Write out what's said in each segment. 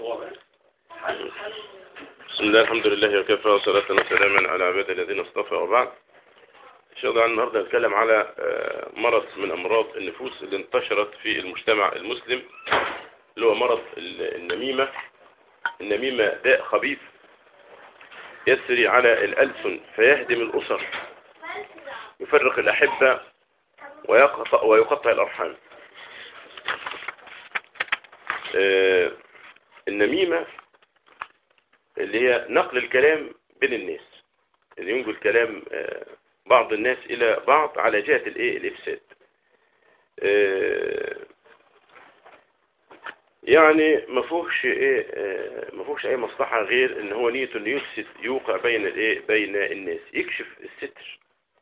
بسم الله الحمد لله وكفى وصلاة وسلاما على عباد الذين اصطفى وبعد إن شاء الله النهاردة نتكلم على مرض من أمراض النفوس اللي انتشرت في المجتمع المسلم اللي هو مرض النميمة النميمة داء خبيث يسري على الألسن فيهدم الأسر يفرق الأحبة ويقطع, ويقطع الأرحام النميمة اللي هي نقل الكلام بين الناس اللي ينقل كلام بعض الناس إلى بعض على جهة الايه الإفساد يعني ما فيهوش ايه ما فيهوش اي مصلحة غير ان هو نيته انه يفسد يوقع بين الايه بين الناس يكشف الستر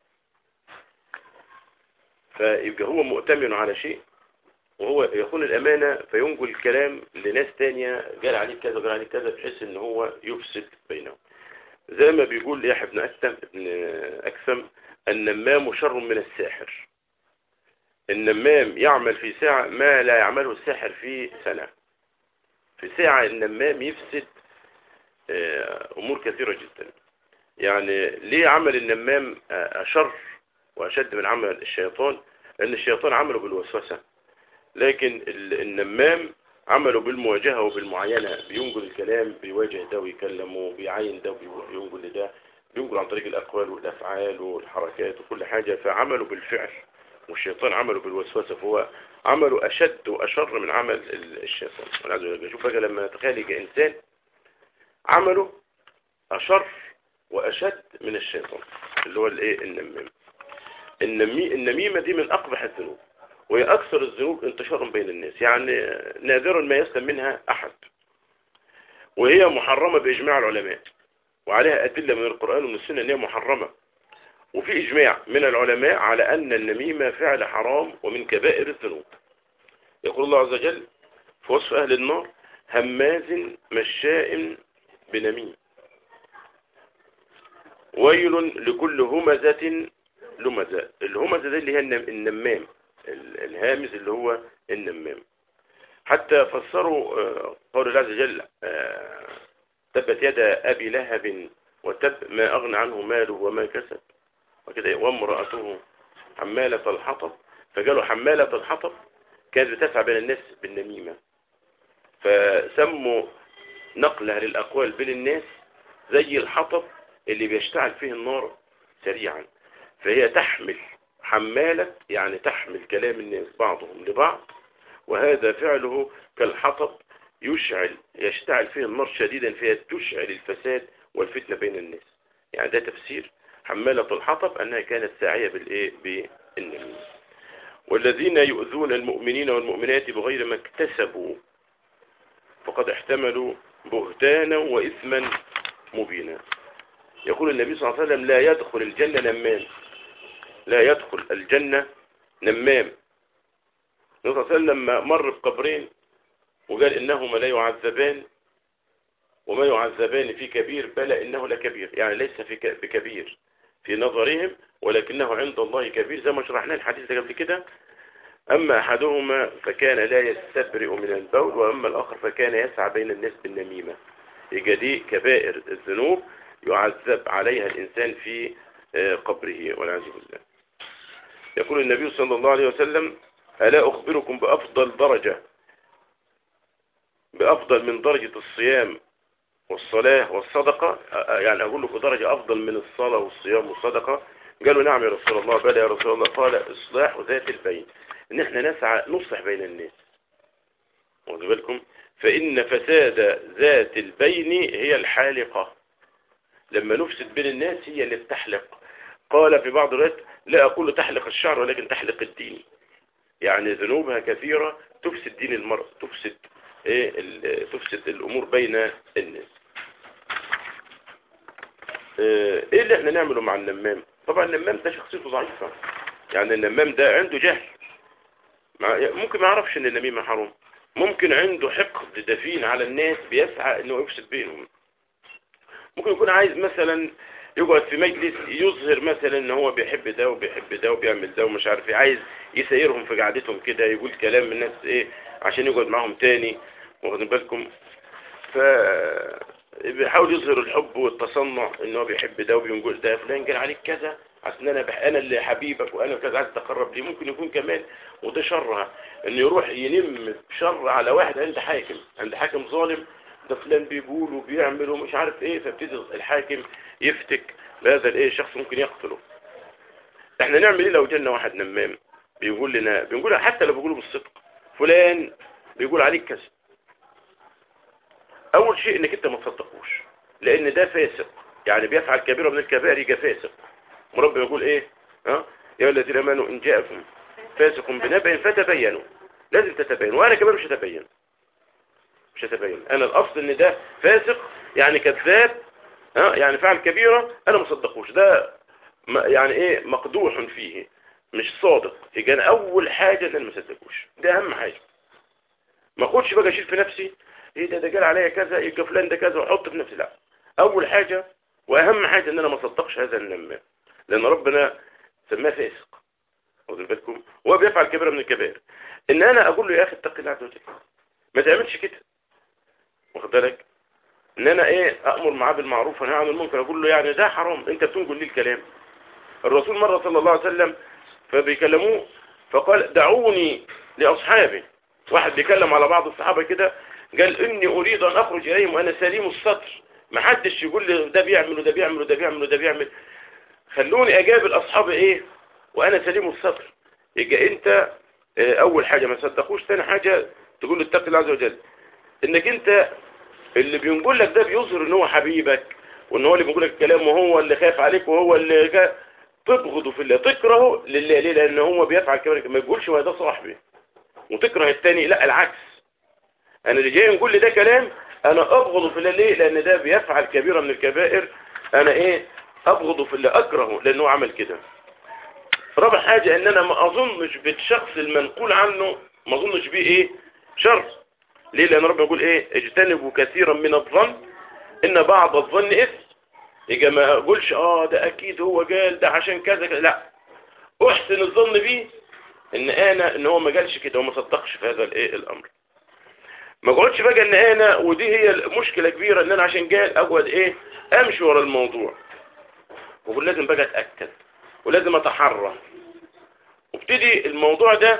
فيبقى هو مؤتمن على شيء وهو يخون الأمانة فينقل الكلام لناس تانية قال عليه كذا وقال عليه كذا بحيث ان هو يفسد بينهم زي ما بيقول يحيى بن أكثم ابن أكثم النمام شر من الساحر النمام يعمل في ساعة ما لا يعمله الساحر في سنة في ساعة النمام يفسد أمور كثيرة جدا يعني ليه عمل النمام أشر وأشد من عمل الشيطان لأن الشيطان عمله بالوسوسة لكن النمام عمله بالمواجهة وبالمعاينة بينقل الكلام بيواجه ده ويكلمه بيعين ده وينقل لده بينقل عن طريق الأقوال والأفعال والحركات وكل حاجة فعمله بالفعل والشيطان عمله بالوسوسة فهو عمله أشد وأشر من عمل الشيطان والعياذ بالله شوف بقى لما نتخيل إنسان عمله أشر وأشد من الشيطان اللي هو الايه النمام النمي النميمة دي من أقبح الذنوب وهي أكثر الذنوب انتشارا بين الناس يعني نادرا ما يسلم منها أحد وهي محرمة بإجماع العلماء وعليها أدلة من القرآن ومن السنة أنها محرمة وفي إجماع من العلماء على أن النميمة فعل حرام ومن كبائر الذنوب يقول الله عز وجل في وصف أهل النار هماز مشاء بنميم ويل لكل همزة لمزة الهمزة دي اللي هي النمام الهامز اللي هو النمام حتى فسروا قول الله عز وجل تبت يد أبي لهب وتب ما أغنى عنه ماله وما كسب وكده وامرأته حمالة الحطب فقالوا حمالة الحطب كانت بتسعى بين الناس بالنميمة فسموا نقلها للأقوال بين الناس زي الحطب اللي بيشتعل فيه النار سريعا فهي تحمل حمالة يعني تحمل كلام الناس بعضهم لبعض وهذا فعله كالحطب يشعل يشتعل فيه النار شديدا فيها تشعل الفساد والفتنة بين الناس يعني ده تفسير حمالة الحطب أنها كانت ساعية بالإيه بالنميمة والذين يؤذون المؤمنين والمؤمنات بغير ما اكتسبوا فقد احتملوا بهتانا وإثما مبينا يقول النبي صلى الله عليه وسلم لا يدخل الجنة نمام لا يدخل الجنة نمام النبي صلى الله عليه وسلم لما مر بقبرين وقال إنهما لا يعذبان وما يعذبان في كبير بلى إنه لكبير يعني ليس في بكبير في نظرهم ولكنه عند الله كبير زي ما شرحنا الحديث ده قبل كده أما أحدهما فكان لا يستبرئ من البول وأما الآخر فكان يسعى بين الناس بالنميمة يبقى دي كبائر الذنوب يعذب عليها الإنسان في قبره والعياذ بالله يقول النبي صلى الله عليه وسلم ألا أخبركم بأفضل درجة بأفضل من درجة الصيام والصلاة والصدقة يعني أقول لكم درجة أفضل من الصلاة والصيام والصدقة قالوا نعم يا رسول الله بلى يا رسول الله قال إصلاح ذات البين إن إحنا نسعى نصلح بين الناس واخدوا بالكم فإن فساد ذات البين هي الحالقة لما نفسد بين الناس هي اللي بتحلق قال في بعض الروايات لا أقول تحلق الشعر ولكن تحلق الدين يعني ذنوبها كثيرة تفسد دين المرء تفسد إيه تفسد الأمور بين الناس ايه اللي احنا نعمله مع النمام طبعا النمام ده شخصيته ضعيفة يعني النمام ده عنده جهل ممكن ما يعرفش ان النميمة حرام ممكن عنده حقد دفين على الناس بيسعى انه يفسد بينهم ممكن يكون عايز مثلا يقعد في مجلس يظهر مثلا ان هو بيحب ده وبيحب ده وبيعمل ده ومش عارف ايه عايز يسيرهم في قعدتهم كده يقول كلام الناس ايه عشان يقعد معاهم تاني واخدين بالكم ف بيحاول يظهر الحب والتصنع ان هو بيحب ده وبيقول ده فلان قال عليك كذا عشان انا بح... انا اللي حبيبك وانا كذا عايز تقرب لي ممكن يكون كمان وده شرها انه يروح ينم شر على واحد عند حاكم عند حاكم ظالم ده فلان بيقول وبيعمل ومش عارف ايه فابتدي الحاكم يفتك بهذا الايه شخص ممكن يقتله احنا نعمل ايه لو جالنا واحد نمام بيقول لنا بنقول حتى لو بيقولوا بالصدق فلان بيقول عليك كذا اول شيء انك انت ما تصدقوش لان ده فاسق يعني بيفعل كبيرة من الكبائر يجي فاسق مربي يقول ايه ها يا الذين امنوا ان جاءكم فاسق بنبأ فتبينوا لازم تتبين وانا كمان مش هتبين مش هتبين انا الاصل ان ده فاسق يعني كذاب ها يعني فعل كبيرة انا ما صدقوش ده يعني ايه مقدوح فيه مش صادق يجي اول حاجة ان انا ما صدقوش ده اهم حاجة ما اخدش بقى اشيل في نفسي ايه ده ده قال عليا كذا يبقى فلان ده كذا واحط في نفسي لا اول حاجة واهم حاجة ان انا ما صدقش هذا النمام لان ربنا سماه فاسق واخد بالكم هو بيفعل كبيرة من الكبائر ان انا اقول له يا اخي اتق الله عز وجل ما تعملش كده واخد بالك ان انا ايه امر معاه بالمعروف ونهى عن المنكر اقول له يعني ده حرام انت بتنقل لي الكلام الرسول مرة صلى الله عليه وسلم فبيكلموه فقال دعوني لاصحابي واحد بيكلم على بعض الصحابة كده قال اني اريد ان اخرج اليهم وانا سليم السطر ما حدش يقول لي ده بيعمل وده بيعمل وده بيعمل وده بيعمل خلوني اجاب الاصحاب ايه وانا سليم السطر يبقى انت اول حاجة ما تصدقوش ثاني حاجة تقول له اتق الله عز وجل انك انت اللي بينقول لك ده بيظهر ان هو حبيبك وان هو اللي بيقول لك الكلام وهو اللي خايف عليك وهو اللي تبغضه في الله تكرهه لله ليه لان هو بيفعل كمان ما يقولش ما ده صاحبي وتكره التاني لا العكس انا اللي جاي نقول لي ده كلام انا ابغضه في الله ليه لان ده بيفعل كبيرة من الكبائر انا ايه ابغضه في الله اكرهه لانه عمل كده رابع حاجة ان انا ما اظنش بالشخص المنقول عنه ما اظنش بيه ايه شر ليه لان ربنا يقول ايه اجتنبوا كثيرا من الظن ان بعض الظن اثم يجي ما اقولش اه ده اكيد هو قال ده عشان كذا كذا لا احسن الظن بيه ان انا ان هو ما قالش كده وما صدقش في هذا الايه الامر ما اقعدش بقى ان انا ودي هي مشكلة كبيرة ان انا عشان قال اقعد ايه امشي ورا الموضوع وقول لازم بقى اتأكد ولازم اتحرى وابتدي الموضوع ده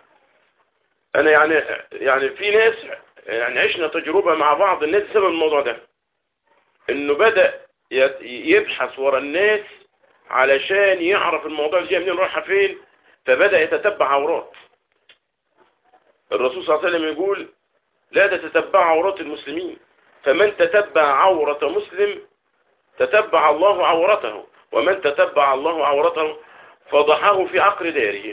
انا يعني يعني في ناس يعني عشنا تجربة مع بعض الناس بسبب الموضوع ده انه بدأ يبحث ورا الناس علشان يعرف الموضوع جاي منين رايحه فين فبدأ يتتبع عورات الرسول صلى الله عليه وسلم يقول لا تتبع عورات المسلمين فمن تتبع عورة مسلم تتبع الله عورته ومن تتبع الله عورته فضحه في عقر داره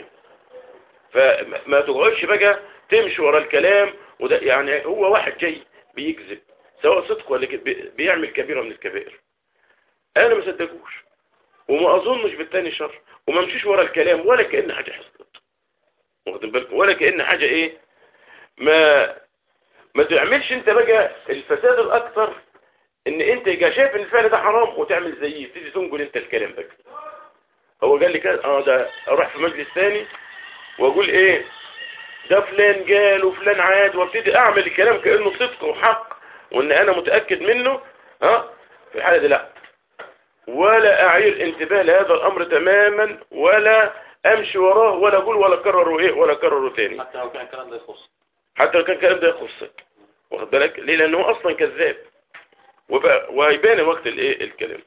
فما تقعدش بقى تمشي ورا الكلام وده يعني هو واحد جاي بيكذب سواء صدق ولا بيعمل كبيرة من الكبائر انا ما صدقوش وما اظنش بالتاني شر وما امشيش ورا الكلام ولا كأن حاجة حصلت واخدين بالكم ولا كأن حاجة ايه ما ما تعملش انت بقى الفساد الاكثر ان انت يبقى شايف ان الفعل ده حرام وتعمل زيه تيجي تنقل انت الكلام بقى هو قال لي كده اه ده اروح في مجلس ثاني واقول ايه ده فلان قال وفلان عاد وابتدي اعمل الكلام كانه صدق وحق وان انا متاكد منه ها في الحاله دي لا ولا اعير انتباه لهذا الامر تماما ولا امشي وراه ولا اقول ولا اكرره ايه ولا اكرره تاني حتى لو كان الكلام ده يخص حتى لو كان الكلام ده يخصك واخد بالك ليه لانه اصلا كذاب وبقى وهيبان وقت الايه الكلام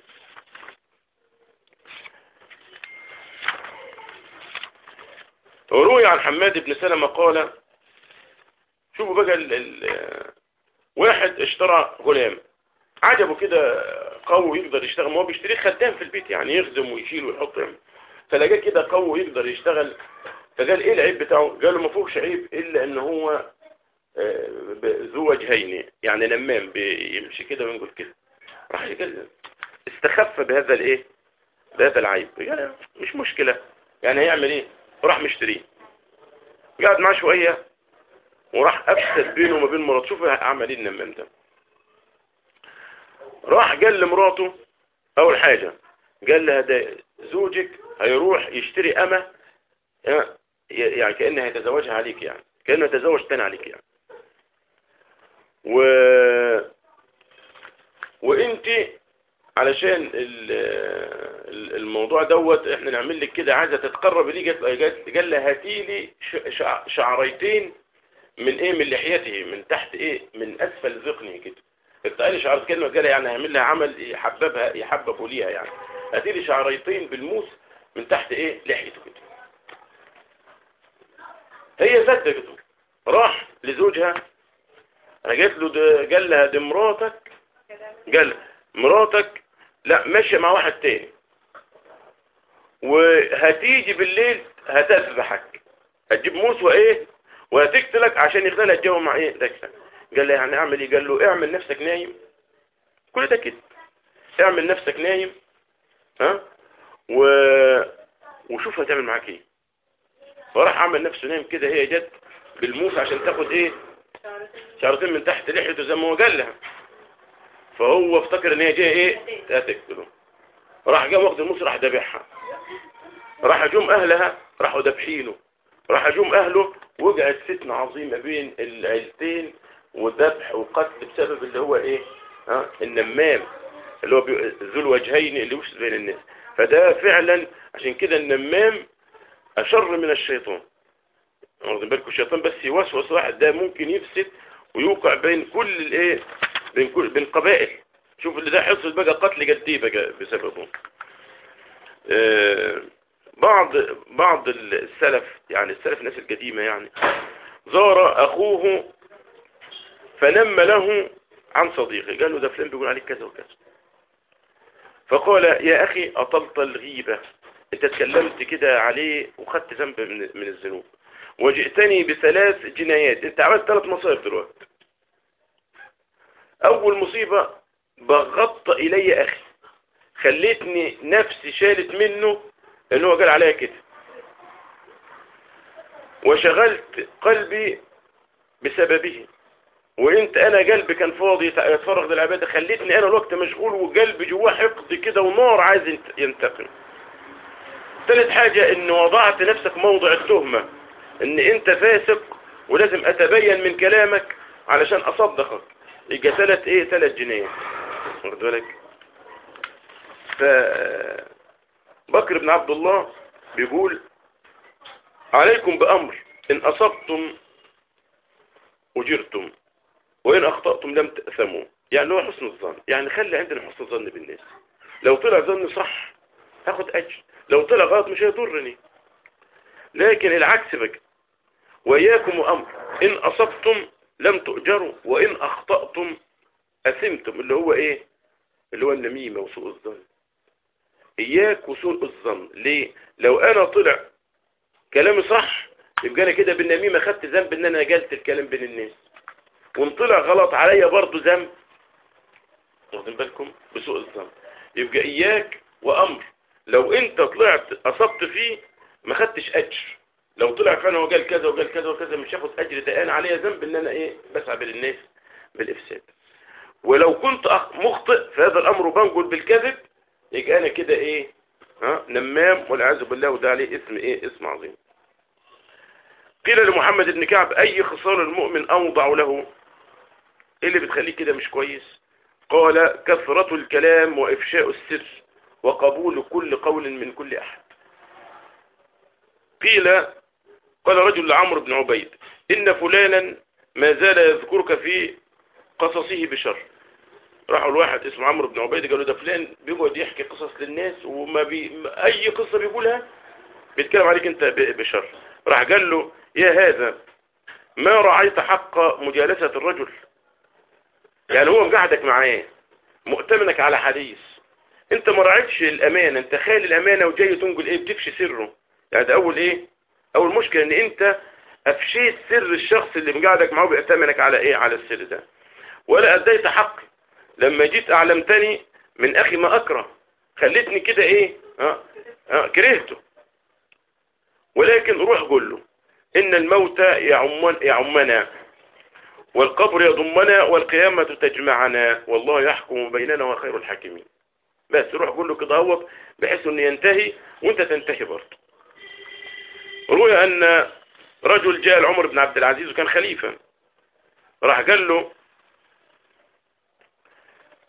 وروي عن حماد بن سلمة قال شوفوا بقى ال ال واحد اشترى غلام عجبه كده قوي يقدر يشتغل ما هو بيشتريه خدام في البيت يعني يخدم ويشيل ويحط يعمل فلقاه كده قوي يقدر يشتغل فقال ايه العيب بتاعه قال له ما فيهوش عيب الا ان هو ذو وجهين يعني نمام بيمشي كده وينقل كده راح قال استخف بهذا الايه بهذا العيب قال مش مشكلة يعني هيعمل ايه راح مشتريه قعد معاه شوية وراح افسد بينه وما بين مراته شوف عمل ايه النمام ده راح قال لمراته اول حاجة قال لها ده زوجك هيروح يشتري امه يعني كأنه هيتزوجها عليك يعني كأنه يتزوج تاني عليك يعني و وانت علشان الموضوع دوت احنا نعمل لك كده عايزه تتقرب ليه قال لها هاتي لي شعريتين من ايه من لحيته من تحت ايه من اسفل ذقنه كده التقالي شعرت كلمه قال يعني هيعمل لها عمل يحببها يحببوا ليها يعني هاتي لي شعريتين بالموس من تحت ايه لحيته كده هي صدقته راح لزوجها قالت له ده قال لها دي مراتك قال مراتك لا ماشيه مع واحد تاني وهتيجي بالليل هتذبحك هتجيب موس وايه وهتقتلك عشان يخليها الجو مع ايه لك قال له يعني اعمل ايه قال له اعمل نفسك نايم كل ده كده اعمل نفسك نايم ها و... وشوف هتعمل معاك ايه فراح عمل نفسه نايم كده هي جت بالموس عشان تاخد ايه شعرتين من تحت لحيته زي ما هو قال لها فهو افتكر ان هي جايه ايه تقتله راح جاب واخد الموس راح ذبحها راح جم اهلها راحوا ذبحينه راح جم اهله وقعت فتنه عظيمه بين العيلتين وذبح وقتل بسبب اللي هو ايه ها النمام اللي هو ذو الوجهين اللي يفسد بين الناس فده فعلا عشان كده النمام اشر من الشيطان واخدين بالكم الشيطان بس يوسوس واحد ده ممكن يفسد ويوقع بين كل الايه بين كل بين قبائل شوف اللي ده حصل بقى قتل جدي بقى بسببه آه بعض بعض السلف يعني السلف الناس القديمة يعني زار اخوه فنم له عن صديقه قال له ده فلان بيقول عليك كذا وكذا فقال يا اخي اطلت الغيبة انت تكلمت كده عليه وخدت ذنب من, من الذنوب وجئتني بثلاث جنايات انت عملت ثلاث مصائب دلوقتي اول مصيبة بغضت الي اخي خليتني نفسي شالت منه لانه هو قال عليا كده وشغلت قلبي بسببه وانت انا قلبي كان فاضي يتفرغ للعبادة خليتني انا الوقت مشغول وقلبي جواه حقد كده ونار عايز ينتقم ثالث حاجة ان وضعت نفسك موضع التهمة ان انت فاسق ولازم اتبين من كلامك علشان اصدقك يبقى ثلاث ايه ثلاث جنيات واخد بالك ف بكر بن عبد الله بيقول عليكم بأمر إن أصبتم أجرتم وإن أخطأتم لم تأثموا يعني هو حسن الظن يعني خلي عندنا حسن الظن بالناس لو طلع ظني صح هاخد أجر لو طلع غلط مش هيضرني لكن العكس بقى وإياكم وأمر إن أصبتم لم تؤجروا وإن أخطأتم أثمتم اللي هو إيه اللي هو النميمة وسوء الظن إياك وسوء الظن ليه لو أنا طلع كلامي صح يبقى أنا كده بالنميمة خدت ذنب إن أنا جلت الكلام بين الناس وان طلع غلط عليا برضو ذنب واخدين بالكم بسوء الظن يبقى إياك وأمر لو أنت طلعت أصبت فيه ما خدتش أجر لو طلع فعلا وقال كذا وقال كذا وكذا مش هاخد أجر ده أنا عليا ذنب إن أنا إيه بسعى بين الناس بالإفساد ولو كنت مخطئ في هذا الأمر وبنقول بالكذب يبقى انا كده ايه ها نمام والعياذ بالله وده عليه اسم ايه اسم عظيم قيل لمحمد بن كعب اي خصال المؤمن اوضع له ايه اللي بتخليه كده مش كويس قال كثرة الكلام وافشاء السر وقبول كل قول من كل احد قيل قال رجل لعمرو بن عبيد ان فلانا ما زال يذكرك في قصصه بشر راحوا الواحد اسمه عمرو بن عبيد قالوا ده فلان بيقعد يحكي قصص للناس وما بي اي قصة بيقولها بيتكلم عليك انت بشر راح قال له يا هذا ما رعيت حق مجالسة الرجل يعني هو مقعدك معاه مؤتمنك على حديث انت ما رعيتش الامانة انت خالي الامانة وجاي تنقل ايه بتفشي سره يعني ده اول ايه اول مشكلة ان انت افشيت سر الشخص اللي مقعدك معاه بيأتمنك على ايه على السر ده ولا اديت حقي لما جيت اعلمتني من اخي ما اكره خلتني كده ايه ها ها كرهته ولكن روح قول له ان الموت يعمن يعمنا والقبر يضمنا والقيامة تجمعنا والله يحكم بيننا وخير الحاكمين بس روح قول له كده هو بحيث انه ينتهي وانت تنتهي برضه روي ان رجل جاء لعمر بن عبد العزيز وكان خليفة راح قال له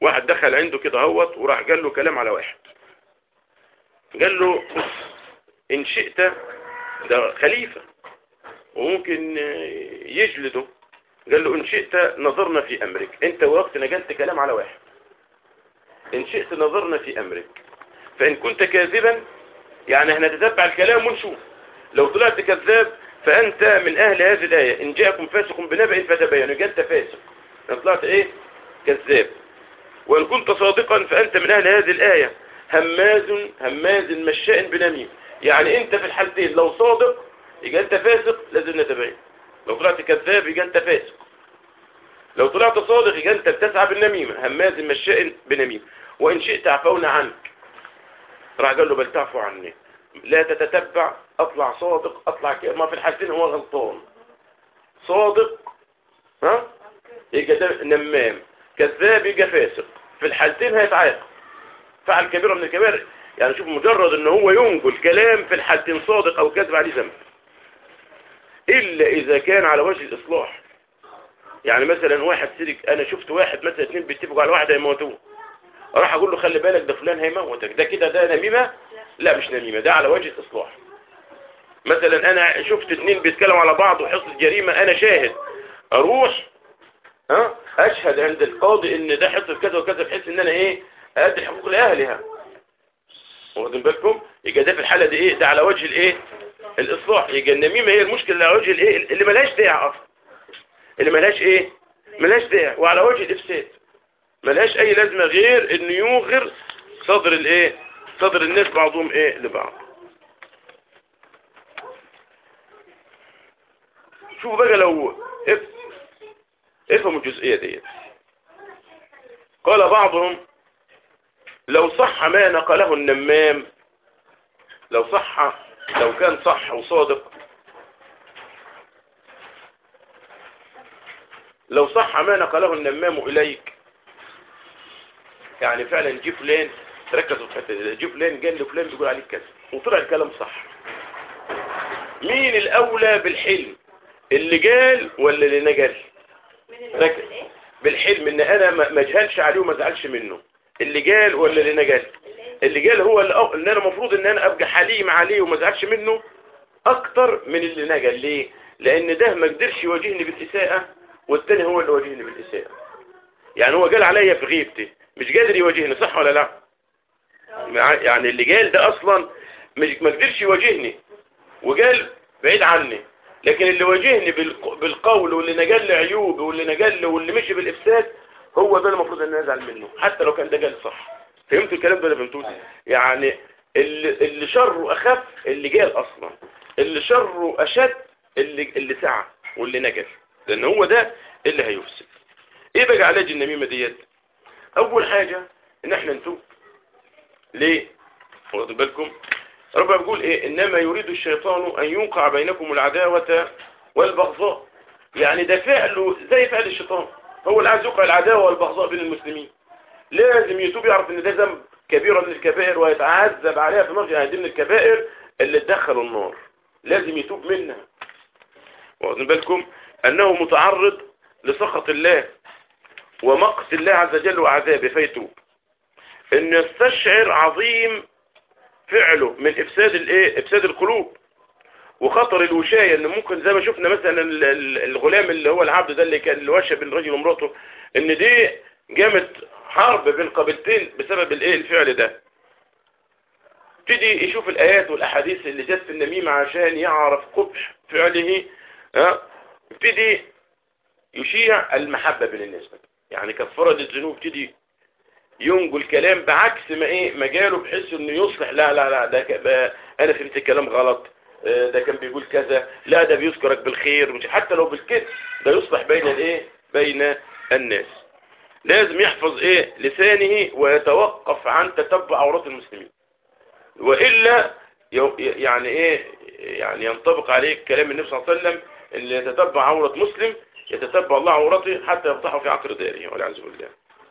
واحد دخل عنده كده هوت وراح قال له كلام على واحد قال له ان شئت ده خليفة وممكن يجلده قال له ان شئت نظرنا في امرك انت وقت نقلت كلام على واحد ان شئت نظرنا في امرك فان كنت كاذبا يعني هنتتبع الكلام ونشوف لو طلعت كذاب فانت من اهل هذه الايه ان جاءكم فاسق بنبأ فتبينوا يبقى انت فاسق ان طلعت ايه كذاب وان كنت صادقا فانت من اهل هذه الايه هماز هماز مشاء بنميم يعني انت في الحالتين لو صادق يبقى انت فاسق لازم نتبين لو طلعت كذاب يبقى انت فاسق لو طلعت صادق يبقى انت بتسعى بالنميمة هماز مشاء بنميم وان شئت عفونا عنك راح قال له بل تعفو عني لا تتتبع اطلع صادق اطلع كده ما في الحالتين هو غلطان صادق ها يبقى ده نمام كذاب يبقى فاسق في الحالتين هيتعاقب فعل كبيرة من الكبائر يعني شوف مجرد ان هو ينقل كلام في الحالتين صادق او كذب عليه ذنب الا اذا كان على وجه الاصلاح يعني مثلا واحد سرق انا شفت واحد مثلا اتنين بيتفقوا على واحد هيموتوه راح اقول له خلي بالك ده فلان هيموتك ده كده ده نميمة لا مش نميمة ده على وجه الاصلاح مثلا انا شفت اتنين بيتكلموا على بعض وحصل جريمة انا شاهد اروح ها اشهد عند القاضي ان ده حصل كذا وكذا بحيث ان انا ايه ادي حقوق لاهلها واخدين بالكم يبقى ده في الحالة دي ايه ده على وجه الايه الاصلاح يبقى النميمة هي المشكلة اللي على وجه الايه اللي ملهاش داعي اصلا اللي ملهاش ايه ملهاش داعي وعلى وجه الافساد ملهاش اي لازمة غير انه يوغر صدر الايه صدر الناس بعضهم ايه لبعض شوفوا بقى لو افهموا الجزئية ديت قال بعضهم لو صح ما نقله النمام لو صح لو كان صح وصادق لو صح ما نقله النمام إليك يعني فعلا جي فلان تركزوا في الحته دي جي فلان قال لفلان بيقول عليك كذا وطلع الكلام صح مين الأولى بالحلم اللي قال ولا اللي نقل ركز بالحلم ان انا ما اجهلش عليه وما ازعلش منه اللي قال ولا اللي نقل اللي قال هو اللي, أو... اللي انا المفروض ان انا ابقى حليم عليه وما ازعلش منه اكتر من اللي نقل ليه لان ده ما قدرش يواجهني بالاساءه والتاني هو اللي واجهني بالاساءه يعني هو قال عليا في غيبتي مش قادر يواجهني صح ولا لا يعني اللي قال ده اصلا مش ما قدرش يواجهني وقال بعيد عني لكن اللي واجهني بالقول واللي نقل لي عيوبي واللي نقل واللي مشي بالافساد هو ده المفروض ان ازعل منه حتى لو كان ده قال صح فهمتوا الكلام ده ولا فهمتوش يعني اللي, اللي شره اخف اللي قال اصلا اللي شره اشد اللي اللي سعى واللي نقل لان هو ده اللي هيفسد ايه بقى علاج النميمه ديت اول حاجه ان احنا نتوب ليه واخدوا بالكم ربنا بيقول ايه انما يريد الشيطان ان يوقع بينكم العداوه والبغضاء يعني ده فعله زي فعل الشيطان هو اللي عايز يوقع العداوه والبغضاء بين المسلمين لازم يتوب يعرف ان ده ذنب كبيرة من الكبائر ويتعذب عليها في نار يعني دي من الكبائر اللي تدخل النار لازم يتوب منها واخدين بالكم انه متعرض لسخط الله ومقت الله عز وجل وعذابه فيتوب ان يستشعر عظيم فعله من افساد الايه افساد القلوب وخطر الوشاية ان ممكن زي ما شفنا مثلا الغلام اللي هو العبد ده اللي كان اللي وشى بين الرجل ومراته ان دي جامت حرب بين قبيلتين بسبب الايه الفعل ده ابتدي يشوف الايات والاحاديث اللي جت في النميمة عشان يعرف قبح فعله ها ابتدي يشيع المحبة بين الناس يعني كفرة الذنوب ابتدي ينقل كلام بعكس ما ايه مجاله بحيث انه يصلح لا لا لا ده انا فهمت الكلام غلط ده كان بيقول كذا لا ده بيذكرك بالخير حتى لو بالكذب ده يصلح بين الايه بين الناس لازم يحفظ ايه لسانه ويتوقف عن تتبع عورات المسلمين وإلا يعني ايه يعني ينطبق عليه كلام النبي صلى الله عليه وسلم اللي يتتبع عورة مسلم يتتبع الله عورته حتى يفتحه في عقر داره والعياذ بالله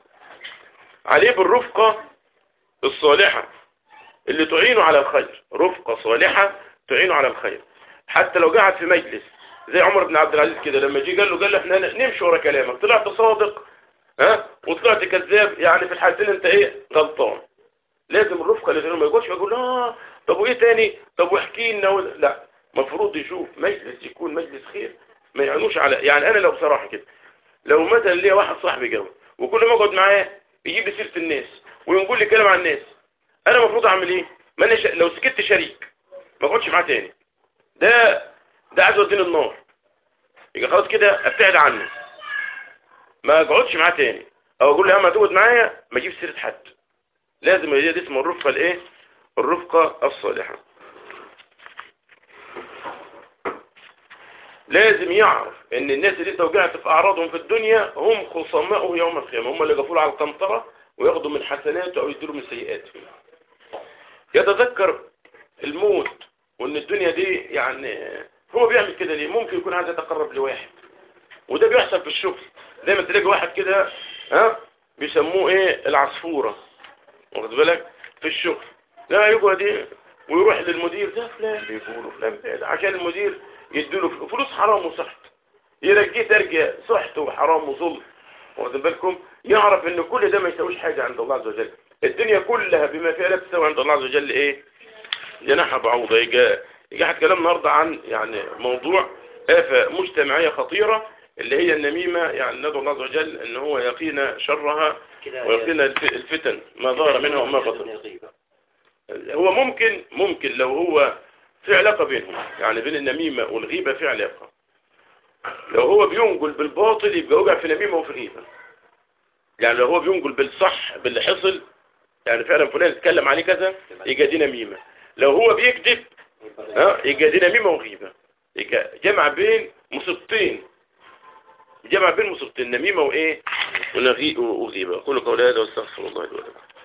عليه بالرفقة الصالحة اللي تعينه على الخير رفقة صالحة تعينه على الخير حتى لو قاعد في مجلس زي عمر بن عبد العزيز كده لما جي قال له قال له احنا نمشي ورا كلامك طلعت صادق ها وطلعت كذاب يعني في الحالتين انت ايه غلطان لازم الرفقة اللي ما يقولش يقول اه طب وايه تاني طب واحكي لنا ولا- لا مفروض يشوف مجلس يكون مجلس خير ما يعنوش على يعني انا لو بصراحة كده لو مثلا ليا واحد صاحبي جوي وكل ما اقعد معاه يجيب لي سيره الناس ويقول لي كلام عن الناس انا المفروض اعمل ايه ما انا ش... لو سكت شريك ما اقعدش معاه تاني ده ده عايز يوديني النار يبقى خلاص كده ابتعد عنه ما اقعدش معاه تاني او اقول له يا عم تقعد معايا ما اجيب سيره حد لازم هي دي اسمه الرفقه الايه الرفقه الصالحه لازم يعرف ان الناس اللي انت وقعت في اعراضهم في الدنيا هم خصماؤه يوم القيامه هم اللي جابوا على القنطره وياخدوا من حسناته او يديروا من سيئاته يتذكر الموت وان الدنيا دي يعني هو بيعمل كده ليه ممكن يكون عايز يتقرب لواحد وده بيحصل في الشغل دايما تلاقي واحد كده ها بيسموه ايه العصفوره واخد بالك في الشغل لا يقعد ايه ويروح للمدير ده فلان بيقولوا فلان ده عشان المدير يديله فلوس حرام وسحت يرجيه ترجع سحت وحرام وظلم واخد بالكم يعرف ان كل ده ما يساويش حاجة عند الله عز وجل الدنيا كلها بما فيها لا تساوي عند الله عز وجل ايه جناح بعوضة يجي يجي كلام النهارده عن يعني موضوع آفة مجتمعية خطيرة اللي هي النميمة يعني ندعو الله عز وجل ان هو يقينا شرها كده ويقينا الف- الفتن ما ظهر منها وما بطن هو ممكن ممكن لو هو في علاقة بينهم يعني بين النميمة والغيبة في علاقة لو هو بينقل بالباطل يبقى وقع في نميمة وفي غيبة يعني لو هو بينقل بالصح باللي حصل يعني فعلا فلان اتكلم عليه كذا يبقى دي نميمة لو هو بيكذب ها يبقى دي نميمة وغيبة يبقى جمع بين مصيبتين جمع بين مصيبتين نميمة وايه ونغي- وغيبة قولوا قولي هذا واستغفر الله لي ولكم